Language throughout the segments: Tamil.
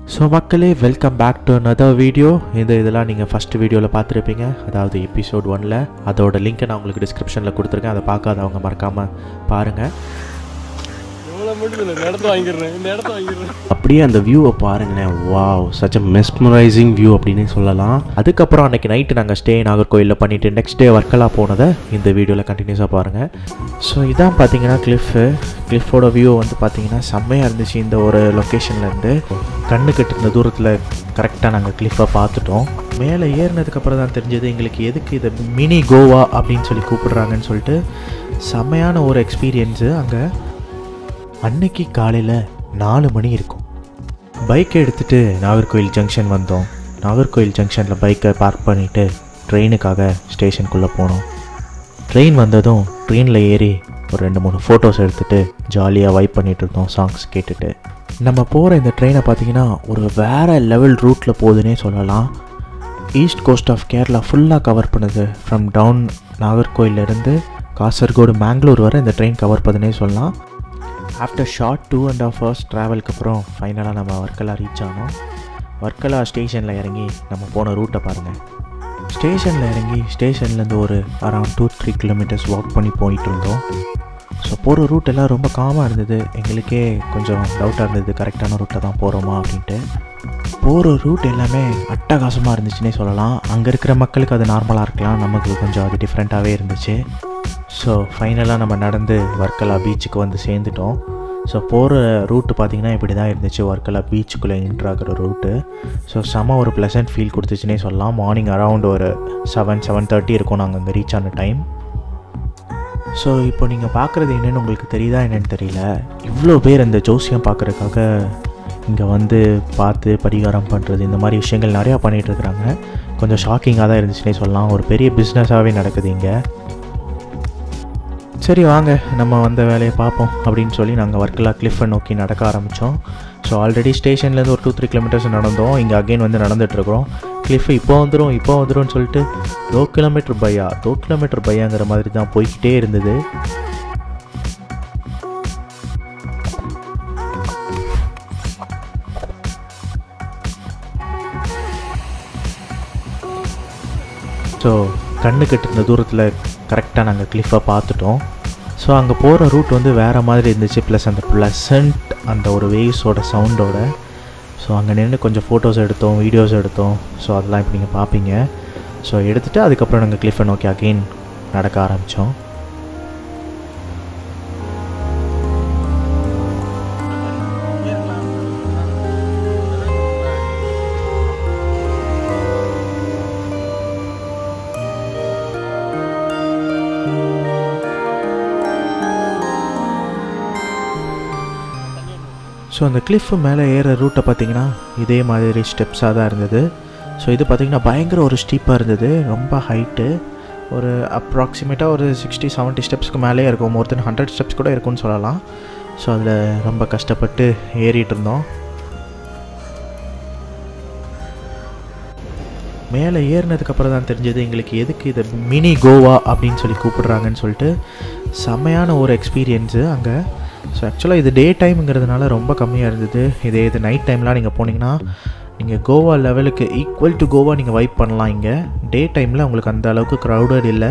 ஸோ மக்களே welcome back to another video இந்த இதெல்லாம் நீங்கள் ஃபஸ்ட் வீடியோவில் பார்த்துருப்பீங்க அதாவது எபிசோட் ஒனில் அதோட லிங்க்கை நான் உங்களுக்கு டிஸ்கிரிப்ஷனில் கொடுத்துருக்கேன் அதை பார்க்காதவங்க மறக்காமல் பாருங்கள் இவ்வளோ மட்டும் இல்லை இந்த இடத்த வாங்கிடுறேன் இந்த இடத்த வாங்கிடுறேன் அப்படியே அந்த வியூவை பாருங்களேன் wow such a mesmerising view அப்படின்னு சொல்லலாம் அதுக்கப்புறம் அன்றைக்கி நைட்டு நாங்கள் ஸ்டே நாகர்கோயிலில் பண்ணிவிட்டு நெக்ஸ்ட் டே ஒர்க்கெல்லாம் போனதை இந்த வீடியோவில் கண்டினியூஸாக பாருங்கள் ஸோ இதான் பார்த்தீங்கன்னா கிளிஃபு கிளிஃபோட வியூ வந்து பார்த்தீங்கன்னா செம்மையாக இருந்துச்சு இந்த ஒரு லொக்கேஷன்லேருந்து கண்ணு கட்டுன தூரத்தில் கரெக்டாக நாங்கள் கிளிஃபை பார்த்துட்டோம் மேலே ஏறினதுக்கப்புறம் தான் தெரிஞ்சது எங்களுக்கு எதுக்கு இதை மினி கோவா அப்படின்னு சொல்லி கூப்பிடுறாங்கன்னு சொல்லிட்டு செம்மையான ஒரு எக்ஸ்பீரியன்ஸு அங்கே அன்னைக்கு காலையில் நாலு மணி இருக்கும் பைக்கை எடுத்துகிட்டு நாகர்கோயில் ஜங்ஷன் வந்தோம் நாகர்கோயில் ஜங்ஷனில் பைக்கை பார்க் பண்ணிவிட்டு ட்ரெயினுக்காக ஸ்டேஷனுக்குள்ளே போனோம் ட்ரெயின் வந்ததும் ட்ரெயினில் ஏறி ஒரு ரெண்டு மூணு ஃபோட்டோஸ் எடுத்துகிட்டு ஜாலியாக வைப் பண்ணிட்டு இருந்தோம் சாங்ஸ் கேட்டுட்டு நம்ம போகிற இந்த ட்ரெயினை பார்த்தீங்கன்னா ஒரு வேறு லெவல் ரூட்டில் போகுதுன்னே சொல்லலாம் ஈஸ்ட் கோஸ்ட் ஆஃப் கேரளா ஃபுல்லாக கவர் பண்ணுது ஃப்ரம் டவுன் நாகர்கோயிலேருந்து காசர்கோடு மேங்களூர் வரை இந்த ட்ரெயின் கவர் பண்ணுதுன்னே சொல்லலாம் after short two and half hours ட்ராவலுக்கு அப்புறம் ஃபைனலாக நம்ம வர்க்கலா ரீச் ஆனோம் வர்க்கலா ஸ்டேஷனில் இறங்கி நம்ம போன ரூட்டை பாருங்கள் ஸ்டேஷனில் இறங்கி ஸ்டேஷன்லேருந்து ஒரு around two three kilometres walk பண்ணி போயிட்டு இருந்தோம் ஸோ போகிற ரூட் எல்லாம் ரொம்ப காமாக இருந்தது எங்களுக்கே கொஞ்சம் டவுட்டாக இருந்தது கரெக்டான ரூட்டில் தான் போகிறோமா அப்படின்ட்டு போகிற ரூட் எல்லாமே அட்டகாசமாக இருந்துச்சுன்னே சொல்லலாம் அங்கே இருக்கிற மக்களுக்கு அது நார்மலாக இருக்கலாம் நமக்கு கொஞ்சம் அது டிஃப்ரெண்ட்டாகவே இருந்துச்சு ஸோ ஃபைனலாக நம்ம நடந்து வர்க்கலா பீச்சுக்கு வந்து சேர்ந்துட்டோம் ஸோ போகிற ரூட்டு பார்த்திங்கன்னா இப்படி தான் இருந்துச்சு வர்க்கலா பீச்சுக்குள்ளே என்ட்ராகிற ரூட்டு ஸோ செம ஒரு ப்ளசன்ட் ஃபீல் கொடுத்துச்சுன்னே சொல்லலாம் மார்னிங் அரவுண்ட் ஒரு செவன் செவன் தேர்ட்டி இருக்கும் நாங்கள் அங்கே ரீச் ஆன டைம் ஸோ இப்போ நீங்கள் பார்க்குறது என்னென்னு உங்களுக்கு தெரியுதா என்னன்னு தெரியல இவ்வளோ பேர் இந்த ஜோசியம் பார்க்குறதுக்காக இங்கே வந்து பார்த்து பரிகாரம் பண்ணுறது இந்த மாதிரி விஷயங்கள் நிறையா பண்ணிகிட்டு இருக்கிறாங்க கொஞ்சம் ஷாக்கிங்காக தான் இருந்துச்சுன்னே சொல்லலாம் ஒரு பெரிய பிஸ்னஸாகவே நடக்குது இங்கே சரி வாங்க நம்ம வந்த வேலையை பார்ப்போம் அப்படின்னு சொல்லி நாங்கள் வர்க்கலா கிளிஃபை நோக்கி நடக்க ஆரம்பித்தோம் ஸோ ஆல்ரெடி ஸ்டேஷன்லேருந்து ஒரு டூ த்ரீ கிலோமீட்டர்ஸ் நடந்தோம் இங்கே அகைன் வந்து நடந்துகிட்ருக்குறோம் கிளிஃப் இப்போ வந்துடும் இப்போ வந்துடும் சொல்லிட்டு தோ கிலோமீட்டர் பையா தோ கிலோமீட்டர் பையாங்கிற மாதிரி தான் போய்கிட்டே இருந்தது ஸோ கண்ணு கட்டுன தூரத்தில் கரெக்டாக நாங்கள் கிளிஃபை பார்த்துட்டோம் ஸோ அங்கே போகிற ரூட் வந்து வேறு மாதிரி இருந்துச்சு ப்ளஸ் அந்த ப்ளசண்ட் அந்த ஒரு வேவ்ஸோட சவுண்டோட ஸோ அங்கே நின்று கொஞ்சம் ஃபோட்டோஸ் எடுத்தோம் வீடியோஸ் எடுத்தோம் ஸோ அதெல்லாம் இப்போ நீங்கள் பார்ப்பீங்க ஸோ எடுத்துகிட்டு அதுக்கப்புறம் நாங்கள் கிளிஃபை நோக்கி அகெயின் நடக்க ஆரம்பித்தோம் ஸோ அந்த கிளிஃப் மேலே ஏற ரூட்டை பார்த்தீங்கன்னா இதே மாதிரி ஸ்டெப்ஸாக தான் இருந்தது ஸோ இது பார்த்திங்கன்னா பயங்கர ஒரு ஸ்டீப்பாக இருந்தது ரொம்ப ஹைட்டு ஒரு அப்ராக்சிமேட்டாக ஒரு சிக்ஸ்டி செவன்ட்டி ஸ்டெப்ஸ்க்கு மேலேயே இருக்கும் மோர் தென் ஹண்ட்ரட் ஸ்டெப்ஸ் கூட இருக்கும்னு சொல்லலாம் ஸோ அதில் ரொம்ப கஷ்டப்பட்டு ஏறிட்டு இருந்தோம் மேலே ஏறினதுக்கப்புறம் தான் தெரிஞ்சது எங்களுக்கு எதுக்கு இதை மினி கோவா அப்படின்னு சொல்லி கூப்பிடுறாங்கன்னு சொல்லிட்டு செம்மையான ஒரு எக்ஸ்பீரியன்ஸு அங்கே ஸோ ஆக்சுவலாக இது டே டைம்ங்கிறதுனால ரொம்ப கம்மியாக இருந்தது இதே இது நைட் டைம்லாம் நீங்கள் போனீங்கன்னா நீங்கள் கோவா லெவலுக்கு ஈக்குவல் டு கோவா நீங்கள் வைப் பண்ணலாம் இங்கே டே டைமில் உங்களுக்கு அந்த அளவுக்கு க்ரௌடட் இல்லை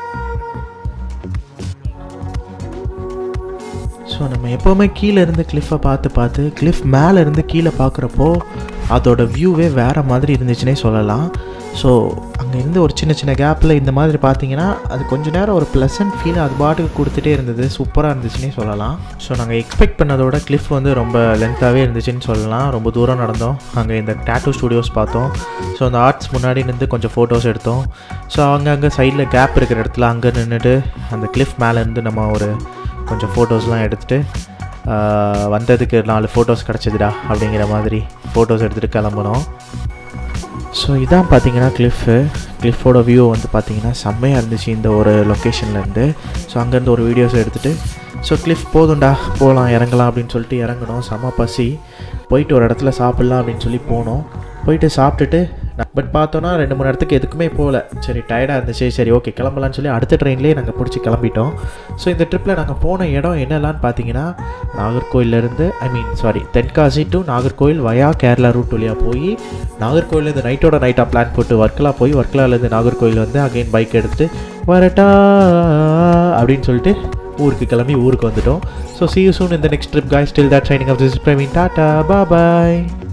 ஸோ நம்ம எப்போவுமே கீழே இருந்து கிளிஃபை பார்த்து பார்த்து கிளிஃப் மேலே இருந்து கீழே பார்க்குறப்போ அதோட வியூவே வேறு மாதிரி இருந்துச்சுன்னே சொல்லலாம் ஸோ அங்கே இருந்து ஒரு சின்ன சின்ன கேப்பில் இந்த மாதிரி பார்த்தீங்கன்னா அது கொஞ்ச நேரம் ஒரு ப்ளசன்ட் ஃபீல் அது பாட்டுக்கு கொடுத்துட்டே இருந்தது சூப்பராக இருந்துச்சுன்னே சொல்லலாம் ஸோ நாங்கள் எக்ஸ்பெக்ட் பண்ணதோட கிளிஃப் வந்து ரொம்ப லென்த்தாகவே இருந்துச்சுன்னு சொல்லலாம் ரொம்ப தூரம் நடந்தோம் அங்கே இந்த டேட்டூ ஸ்டூடியோஸ் பார்த்தோம் ஸோ அந்த ஆர்ட்ஸ் முன்னாடி நின்று கொஞ்சம் ஃபோட்டோஸ் எடுத்தோம் ஸோ அங்கே அங்கே சைடில் கேப் இருக்கிற இடத்துல அங்கே நின்றுட்டு அந்த கிளிஃப் மேலே இருந்து நம்ம ஒரு கொஞ்சம் ஃபோட்டோஸ்லாம் எடுத்துகிட்டு வந்ததுக்கு நாலு ஃபோட்டோஸ் கிடச்சிதுடா அப்படிங்கிற மாதிரி ஃபோட்டோஸ் எடுத்துகிட்டு கிளம்புனோம் ஸோ இதான் பார்த்தீங்கன்னா கிளிஃபு கிளிஃபோட வியூ வந்து பார்த்தீங்கன்னா செம்மையாக இருந்துச்சு இந்த ஒரு லொக்கேஷன்லேருந்து ஸோ அங்கேருந்து ஒரு வீடியோஸ் எடுத்துகிட்டு ஸோ கிளிஃப் போதும்டா போகலாம் இறங்கலாம் அப்படின்னு சொல்லிட்டு இறங்கணும் செம பசி போயிட்டு ஒரு இடத்துல சாப்பிட்லாம் அப்படின்னு சொல்லி போனோம் போயிட்டு சாப்பிட்டுட்டு பட் பார்த்தோன்னா ரெண்டு மணி நேரத்துக்கு எதுக்குமே போகல சரி டயர்டாக இருந்துச்சு சரி ஓகே கிளம்பலான்னு சொல்லி அடுத்த ட்ரெயின்லேயே நாங்கள் பிடிச்சி கிளம்பிட்டோம் ஸோ இந்த ட்ரிப்பில் நாங்கள் போன இடம் என்னெல்லாம்னு பார்த்தீங்கன்னா நாகர்கோயிலேருந்து I mean sorry Tenkasi to Nagercoil via Kerala route வழியாக போய் நாகர்கோயிலேருந்து நைட்டோட நைட்டாக பிளான் போட்டு ஒர்க்கலா போய் ஒர்க்கலாலேருந்து நாகர்கோயில் வந்து அகைன் பைக் எடுத்துட்டு வரட்டா அப்படின்னு சொல்லிட்டு ஊருக்கு கிளம்பி ஊருக்கு வந்துட்டோம் so see you soon in the next trip guys till that signing of this is Praveen Tata bye bye